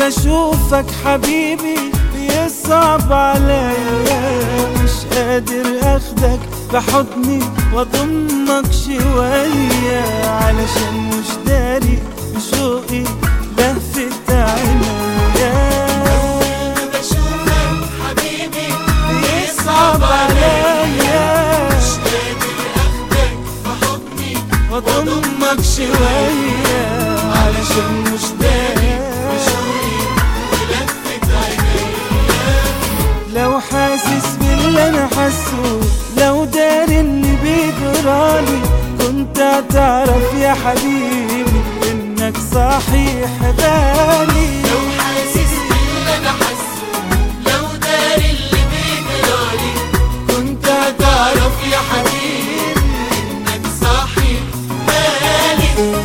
بشوفك حبيبي بيصعب عليا مش قادر اخدك بحضني واضمك شوية علشان مش داري شوقي لفت عينيا بشوفك حبيبي بيصعب عليا مش قادر اخدك بحضني واضمك شوية علشان مش داري بشوقي ولفت عينيا لو حاسس باللي انا حاسه لو داري اللي بيجرالي كنت هتعرف يا حبيبي انك صحيح غالي لو حاسس باللي انا حاسه لو داري اللي بيجرالي كنت هتعرف يا حبيبي انك صاحي بالي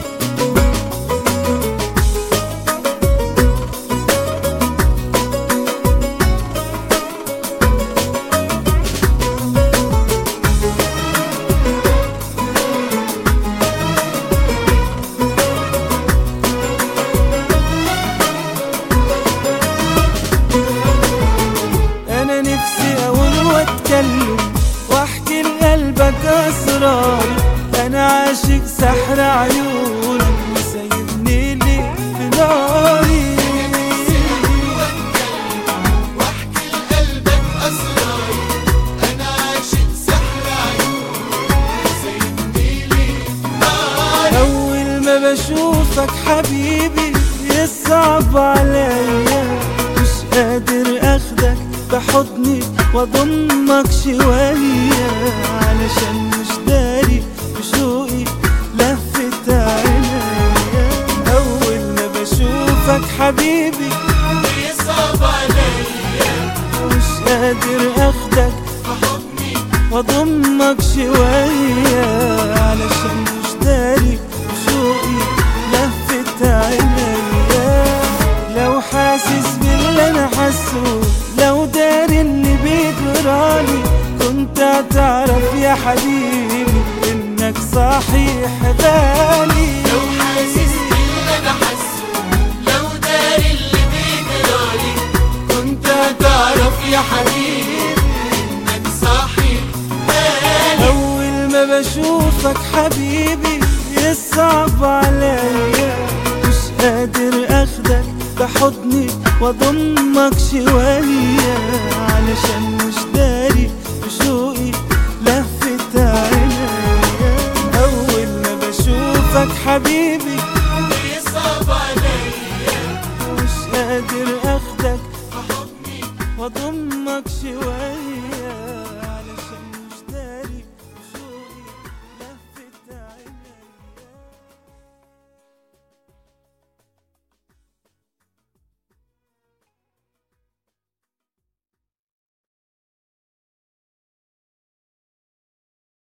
انا نفسي اقول واتكلم واحكي لقلبك اسراري انا عاشق سحر عيونك وسايبني ليه في ناري واحكي لقلبك اسراري انا عاشق سحر عيونك سايبني ليه ناري اول ما بشوفك حبيبي يصعب عليا مش قادر اخدك بحضني واضمك شوية علشان مش داري بشوقي لفت عينيا اول ما بشوفك حبيبي بيصعب عليا مش قادر اخدك بحضني واضمك شوية علشان مش داري شوقي لفت عينيا لو حاسس باللي انا حاسه لو داري اللي بيجرالي كنت هتعرف يا حبيبي انك صحيح غالي لو حاسس باللي انا حاسه لو داري اللي بيجرالي كنت تعرف يا حبيبي انك صاحي بالي أول ما بشوفك حبيبي يصعب عليا مش قادر أخدك بحضني وأضمك شوية علشان مش داري بشوقي لفت عينيا أول ما بشوفك حبيبي بيصعب عليا مش قادر أخدك بحضني وأضمك شوية